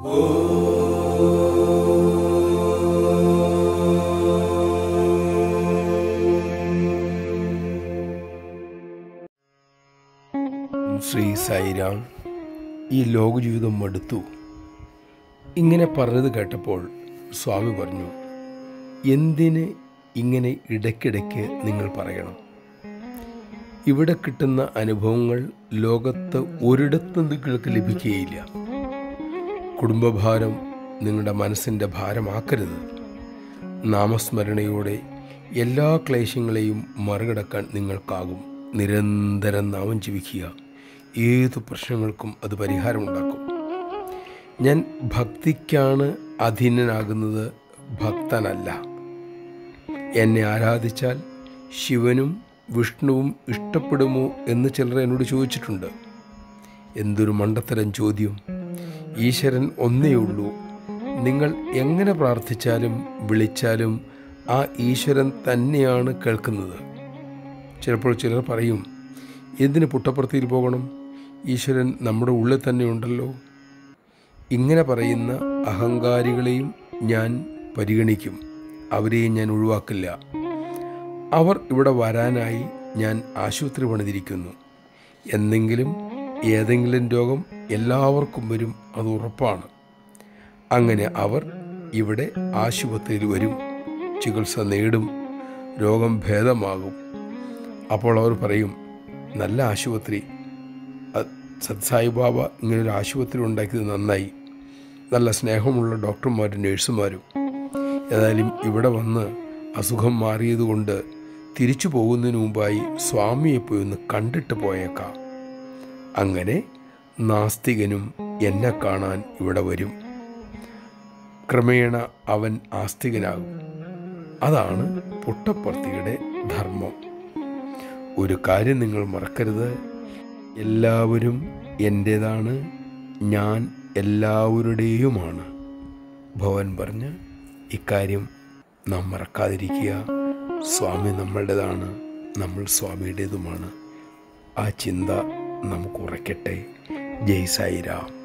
ശ്രീ സായിരാം ഈ ലോകജീവിതം മടുത്തു ഇങ്ങനെ പറഞ്ഞത് കേട്ടപ്പോൾ സ്വാമി പറഞ്ഞു എന്തിന് ഇങ്ങനെ ഇടയ്ക്കിടയ്ക്ക് നിങ്ങൾ പറയണം ഇവിടെ കിട്ടുന്ന അനുഭവങ്ങൾ ലോകത്ത് ഒരിടത്തും നിങ്ങൾക്ക് ലഭിക്കുകയില്ല കുടുംബഭാരം നിങ്ങളുടെ മനസ്സിൻ്റെ ഭാരമാക്കരുത് നാമസ്മരണയോടെ എല്ലാ ക്ലേശങ്ങളെയും മറികടക്കാൻ നിങ്ങൾക്കാകും നിരന്തരം നാമം ജീവിക്കുക ഏതു പ്രശ്നങ്ങൾക്കും അത് പരിഹാരമുണ്ടാക്കും ഞാൻ ഭക്തിക്കാണ് അധീനനാകുന്നത് ഭക്തനല്ല എന്നെ ആരാധിച്ചാൽ ശിവനും വിഷ്ണുവും ഇഷ്ടപ്പെടുമോ എന്ന് ചിലർ എന്നോട് ചോദിച്ചിട്ടുണ്ട് എന്തൊരു മണ്ടത്തരം ചോദ്യം ഈശ്വരൻ ഒന്നേ ഉള്ളൂ നിങ്ങൾ എങ്ങനെ പ്രാർത്ഥിച്ചാലും വിളിച്ചാലും ആ ഈശ്വരൻ തന്നെയാണ് കേൾക്കുന്നത് ചിലപ്പോൾ ചിലർ പറയും എന്തിന് പുട്ടപ്പുറത്തിയിൽ പോകണം ഈശ്വരൻ നമ്മുടെ ഉള്ളിൽ തന്നെ ഉണ്ടല്ലോ ഇങ്ങനെ പറയുന്ന അഹങ്കാരികളെയും ഞാൻ പരിഗണിക്കും അവരെയും ഞാൻ ഒഴിവാക്കില്ല അവർ ഇവിടെ വരാനായി ഞാൻ ആശുപത്രി പണിതിരിക്കുന്നു എന്തെങ്കിലും ഏതെങ്കിലും രോഗം എല്ലാവർക്കും വരും അത് ഉറപ്പാണ് അങ്ങനെ അവർ ഇവിടെ ആശുപത്രിയിൽ വരും ചികിത്സ നേടും രോഗം ഭേദമാകും അപ്പോൾ അവർ പറയും നല്ല ആശുപത്രി അത് സത്സായി ബാബ ഇങ്ങനൊരു ആശുപത്രി ഉണ്ടാക്കിയത് നന്നായി നല്ല സ്നേഹമുള്ള ഡോക്ടർമാരും നഴ്സുമാരും ഏതായാലും ഇവിടെ വന്ന് അസുഖം മാറിയതുകൊണ്ട് തിരിച്ചു പോകുന്നതിന് മുമ്പായി സ്വാമിയെ പോയി ഒന്ന് കണ്ടിട്ട് പോയേക്കാം അങ്ങനെ നാസ്തികനും എന്നെ കാണാൻ ഇവിടെ വരും ക്രമേണ അവൻ ആസ്തികനാകും അതാണ് പുട്ടപ്പർത്തിയുടെ ധർമ്മം ഒരു കാര്യം നിങ്ങൾ മറക്കരുത് എല്ലാവരും എൻ്റേതാണ് ഞാൻ എല്ലാവരുടെയുമാണ് ഭവൻ പറഞ്ഞ് ഇക്കാര്യം നാം മറക്കാതിരിക്കുക സ്വാമി നമ്മളുടേതാണ് നമ്മൾ സ്വാമിയുടേതുമാണ് ആ ചിന്ത നമുക്ക് ഉറയ്ക്കട്ടെ ജയ് സായിരാം